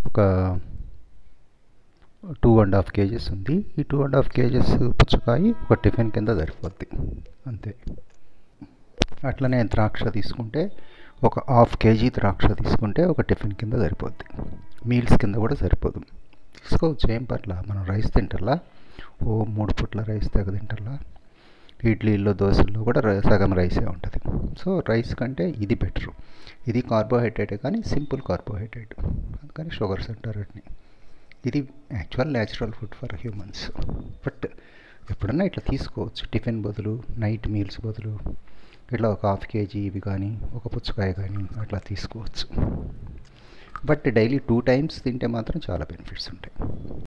ఒక two and half kgs ఉంది ఈ టూ అండ్ హాఫ్ కేజెస్ పుచ్చకాయ ఒక టిఫిన్ కింద సరిపోద్ది అంతే అట్లనే ద్రాక్ష తీసుకుంటే ఒక హాఫ్ కేజీ ద్రాక్ష తీసుకుంటే ఒక టిఫిన్ కింద సరిపోద్ది మీల్స్ కింద కూడా సరిపోదు తీసుకోవచ్చు ఏం పర్లా మనం రైస్ తింటల్లా ఓ మూడు పుట్ల రైస్ తెగ తింటల్లా ఇడ్లీల్లో దోశల్లో కూడా రై- సగం రైసే ఉంటుంది సో రైస్ కంటే ఇది బెటరు ఇది కార్బోహైడ్రేట్ కానీ సింపుల్ కార్బోహైడ్రేట్ అందుకని షుగర్స్ అంటారు వాటిని ఇది actual natural food for humans but ఎప్పుడన్నా ఇట్లా తీసుకోవచ్చు టిఫిన్ బదులు నైట్ మీల్స్ బదులు ఇట్లా ఒక హాఫ్ కేజీ ఇవి కానీ ఒక పుచ్చకాయ కానీ అట్లా తీసుకోవచ్చు బట్ డైలీ టూ టైమ్స్ తింటే మాత్రం చాలా బెనిఫిట్స్ ఉంటాయి